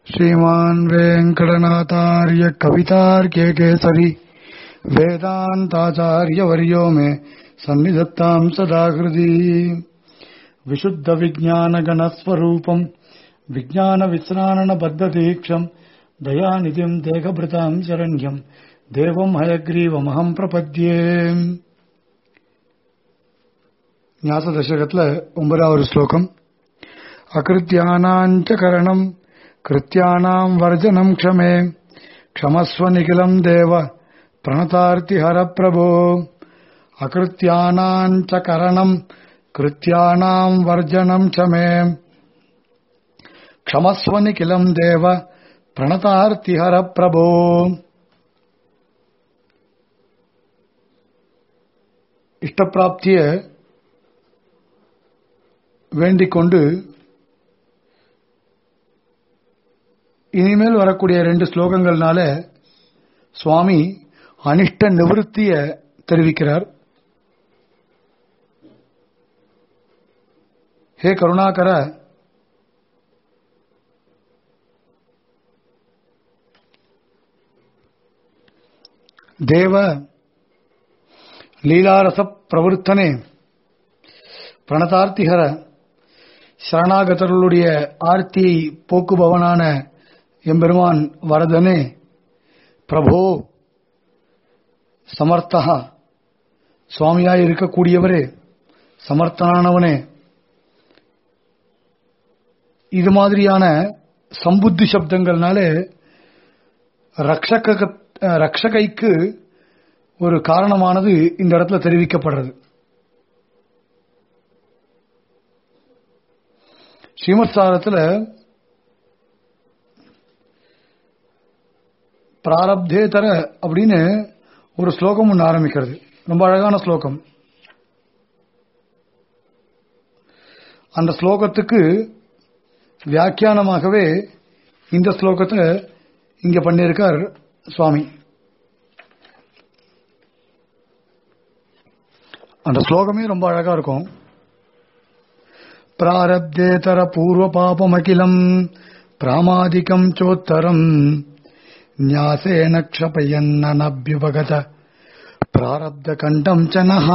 श्रीमान् वेङ्कटनाथार्य कवितार्क्य केसरी वेदान्ताचार्यवर्यो मे सन्निधत्ताम् सदा हृदि विशुद्धविज्ञानगणस्वरूपम् विज्ञानविश्राणबद्धदीक्षम् दयानिधिम् देहभृताम् शरण्यम् देवम् हयग्रीवमहम् प्रपद्ये ஞாசதசகத்துல ஒன்பதாவது ஸ்லோகம் அகிருத்தியானாஞ்ச கரணம் கிருத்தியானாம் வர்ஜனம் க்ஷமே க்ஷமஸ்வ நிகிலம் தேவ பிரணதார்த்தி ஹர பிரபோ அகிருத்தியானாஞ்ச கரணம் கிருத்தியானாம் வர்ஜனம் க்ஷமே க்ஷமஸ்வ நிகிலம் தேவ பிரணதார்த்தி ஹர பிரபோ இஷ்டப்பிராப்திய வேண்டிக் கொண்டு இனிமேல் வரக்கூடிய ரெண்டு ஸ்லோகங்கள்னால சுவாமி அனிஷ்ட நிவர்த்திய தெரிவிக்கிறார் ஹே கருணாகர தேவ லீலாரச பிரவருத்தனே பிரணதார்த்திகர சரணாகதர்களுடைய ஆர்த்தியை போக்குபவனான எம்பெருமான் வரதனே பிரபோ சமர்த்தகா சுவாமியாய் இருக்கக்கூடியவரே சமர்த்தனானவனே இது மாதிரியான சம்புத்தி சப்தங்கள்னால ரக்ஷக ரக்ஷகைக்கு ஒரு காரணமானது இந்த இடத்துல தெரிவிக்கப்படுறது ஸ்ரீமத் சாரத்தில் பிராரப்தேதர அப்படின்னு ஒரு ஸ்லோகம் ஒன்று ஆரம்பிக்கிறது ரொம்ப அழகான ஸ்லோகம் அந்த ஸ்லோகத்துக்கு வியாக்கியானமாகவே இந்த ஸ்லோகத்தை இங்க பண்ணியிருக்கார் சுவாமி அந்த ஸ்லோகமே ரொம்ப அழகா இருக்கும் प्रारब्धेतर पूर्वपापमखिलम् प्रामादिकम् चोत्तरम् न्यासेन क्षपयन्ननभ्युपगत प्रारब्धकण्डम् च नः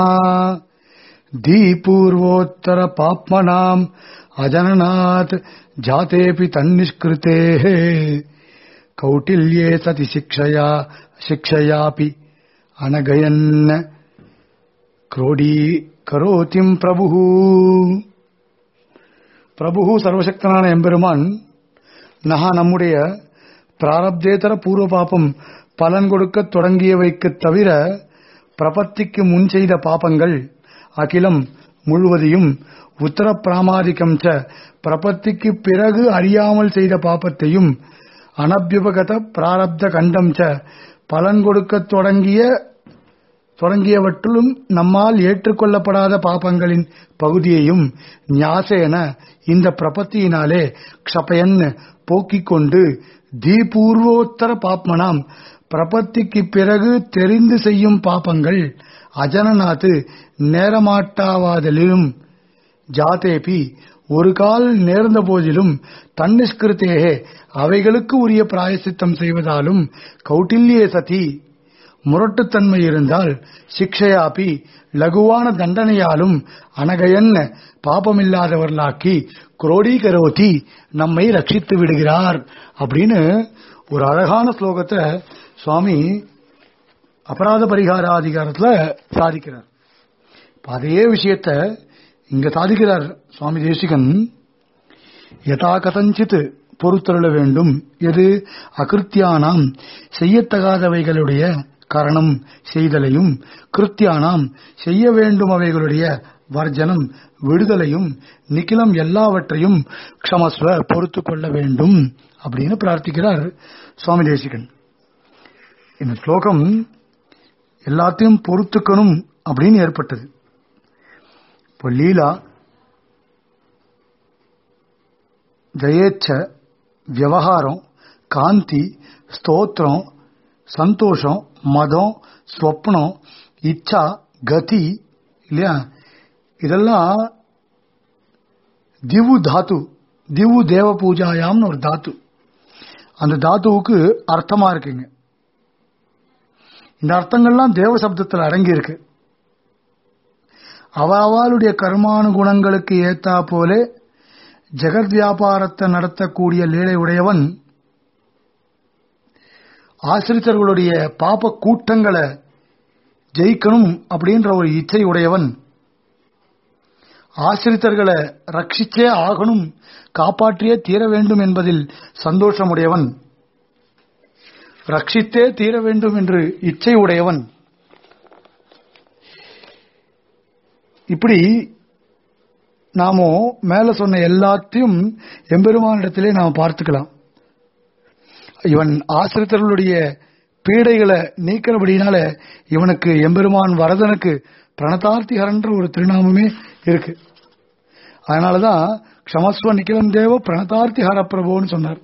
धीपूर्वोत्तरपाप्मनाम् अजननात् जातेऽपि तन्निष्कृतेः कौटिल्ये सति शिक्षया शिक्षयापि अनगयन् क्रोडी करोतिम् प्रभुः பிரபு சர்வசக்தனான எம்பெருமான் நகா நம்முடைய பிராரப்தேதர பூர்வ பாப்பம் பலன் கொடுக்க தொடங்கியவைக்கு தவிர பிரபத்திக்கு முன் செய்த பாப்பங்கள் அகிலம் முழுவதையும் உத்தர பிராமாதிக்கம் ச பிரபத்திக்கு பிறகு அறியாமல் செய்த பாப்பத்தையும் அனபியுபகத பிராரப்த கண்டம் ச பலன் கொடுக்க தொடங்கிய தொடங்கியவற்றிலும் நம்மால் ஏற்றுக்கொள்ளப்படாத பாப்பங்களின் பகுதியையும் ஞாசேன இந்த பிரபத்தியினாலே க்ஷபயன் போக்கிக் கொண்டு தீபூர்வோத்தர பாப்மனாம் பிரபத்திக்கு பிறகு தெரிந்து செய்யும் பாப்பங்கள் அஜனநாத்து நேரமாட்டாவாதலிலும் ஜாதேபி ஒரு கால் நேர்ந்த போதிலும் தன்னிஷ்கிருத்தேகே அவைகளுக்கு உரிய பிராயசித்தம் செய்வதாலும் கௌட்டில்யே சதி முரட்டுத்தன்மை இருந்தால் சிக்ஷையாப்பி லகுவான தண்டனையாலும் அனகயன் பாபமில்லாதவர்களாக்கி குரோடீகரோதி நம்மை ரட்சித்து விடுகிறார் அப்படின்னு ஒரு அழகான ஸ்லோகத்தை சுவாமி அபராத பரிகார அதிகாரத்துல சாதிக்கிறார் அதே விஷயத்த இங்க சாதிக்கிறார் சுவாமி தேசிகன் யதா கதஞ்சித் பொறுத்தருள வேண்டும் எது அகிருத்தியானாம் செய்யத்தகாதவைகளுடைய கரணம் செய்தலையும் கிருத்தியானாம் செய்ய வேண்டும் அவைகளுடைய வர்ஜனம் விடுதலையும் நிக்கிலம் எல்லாவற்றையும் க்ஷமஸ்வ பொறுத்து கொள்ள வேண்டும் அப்படின்னு பிரார்த்திக்கிறார் சுவாமி தேசிகன் இந்த ஸ்லோகம் எல்லாத்தையும் பொறுத்துக்கணும் அப்படின்னு ஏற்பட்டது இப்போ லீலா ஜெயேச்ச விவகாரம் காந்தி ஸ்தோத்திரம் சந்தோஷம் மதம் ஸ்வப்னம் இச்சா கதி இல்லையா இதெல்லாம் திவு தாத்து திவு தேவ பூஜாயாம்னு ஒரு தாத்து அந்த தாத்துவுக்கு அர்த்தமா இருக்குங்க இந்த அர்த்தங்கள்லாம் தேவ சப்தத்தில் அடங்கி இருக்கு அவளுடைய கர்மானுகுணங்களுக்கு ஏத்தா போலே ஜெகத் வியாபாரத்தை நடத்தக்கூடிய லீலை உடையவன் ஆசிரித்தர்களுடைய பாப கூட்டங்களை ஜெயிக்கணும் அப்படின்ற ஒரு இச்சை உடையவன் ஆசிரித்தர்களை ரட்சிச்சே ஆகணும் காப்பாற்றியே தீர வேண்டும் என்பதில் சந்தோஷமுடையவன் ரட்சித்தே தீர வேண்டும் என்று இச்சை உடையவன் இப்படி நாமோ மேல சொன்ன எல்லாத்தையும் எம்பெருமானிடத்திலே நாம் பார்த்துக்கலாம் இவன் ஆசிரியர்களுடைய பீடைகளை நீக்கிறபடினால இவனுக்கு எம்பெருமான் வரதனுக்கு பிரணதார்த்திகரன்ற ஒரு திருநாமமே இருக்கு அதனாலதான் க்ஷமஸ்வ நிக்கிலம் தேவ பிரணதார்த்தி ஹரப்பிரபுன்னு சொன்னார்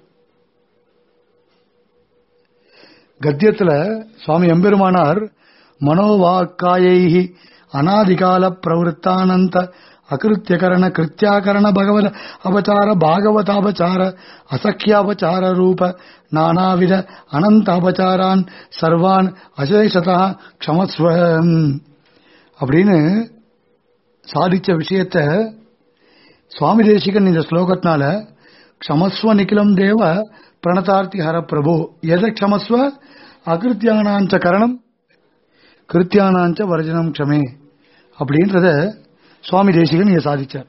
கத்தியத்துல சுவாமி எம்பெருமானார் மனோவாக்காயை அநாதிகால பிரவருத்தானந்த அகிருத்தியகரண கிருத்தியாகரண பகவத அபச்சார பாகவதாபச்சார அசக்கியாபச்சார ரூப நானாவித அனந்த அபச்சாரான் சர்வான் அசேஷதா க்ஷமஸ்வ அப்படின்னு சாதிச்ச விஷயத்த சுவாமி தேசிகன் இந்த ஸ்லோகத்தினால க்ஷமஸ்வ நிகிலம் தேவ பிரணதார்த்தி ஹர பிரபு எதை க்ஷமஸ்வ அகிருத்தியானாஞ்ச கரணம் கிருத்தியானாஞ்ச வர்ஜனம் க்ஷமே அப்படின்றத சுவாமி தேசிகன் இங்க சாதிச்சார்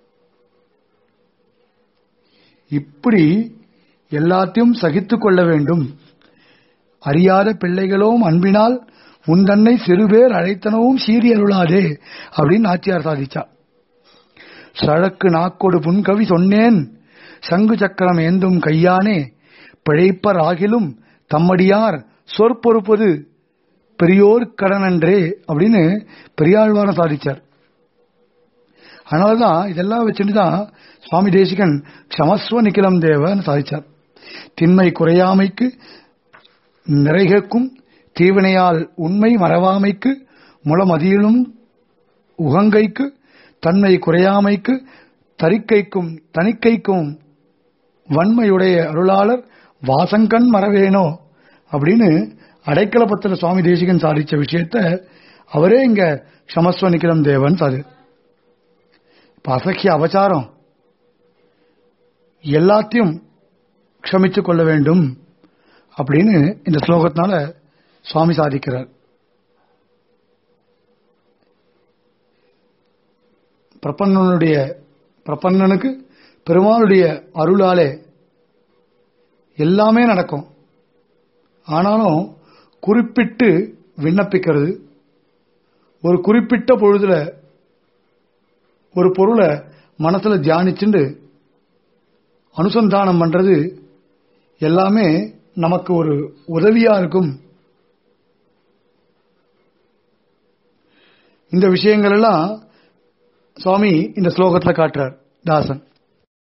இப்படி எல்லாத்தையும் சகித்துக் கொள்ள வேண்டும் அறியாத பிள்ளைகளோம் அன்பினால் உன் தன்னை சிறுபேர் அழைத்தனவும் சீறி அருளாதே அப்படின்னு நாச்சியார் சாதிச்சா சழக்கு நாக்கொடு புன்கவி சொன்னேன் சங்கு சக்கரம் ஏந்தும் கையானே பிழைப்பர் ஆகிலும் தம்மடியார் சொற்பொறுப்பது பெரியோர் கடனன்றே அப்படின்னு பெரியாழ்வாரம் சாதிச்சார் அதனாலதான் இதெல்லாம் வச்சுட்டு தான் சுவாமி தேசிகன் க்ஷமஸ்வ நிக்கிலம் தேவன் சாதிச்சார் திண்மை குறையாமைக்கு நிறைகக்கும் தீவினையால் உண்மை மறவாமைக்கு முளமதியிலும் உகங்கைக்கு தன்மை குறையாமைக்கு தரிக்கைக்கும் தணிக்கைக்கும் வன்மையுடைய அருளாளர் வாசங்கண் மறவேனோ அப்படின்னு அடைக்கலப்பத்திர சுவாமி தேசிகன் சாதிச்ச விஷயத்த அவரே இங்க க்ஷமஸ்வ நிக்கிலம் தேவன் சாதி அசக்கிய அபச்சாரம் எல்லாத்தையும் க்ஷமித்துக் கொள்ள வேண்டும் அப்படின்னு இந்த ஸ்லோகத்தினால சுவாமி சாதிக்கிறார் பிரபன்னனுடைய பிரபன்னனுக்கு பெருமாளுடைய அருளாலே எல்லாமே நடக்கும் ஆனாலும் குறிப்பிட்டு விண்ணப்பிக்கிறது ஒரு குறிப்பிட்ட பொழுதுல ஒரு பொருளை மனசுல தியானிச்சுண்டு அனுசந்தானம் பண்றது எல்லாமே நமக்கு ஒரு உதவியா இருக்கும் இந்த விஷயங்கள் எல்லாம் சுவாமி இந்த ஸ்லோகத்தில் காட்டுறார் தாசன்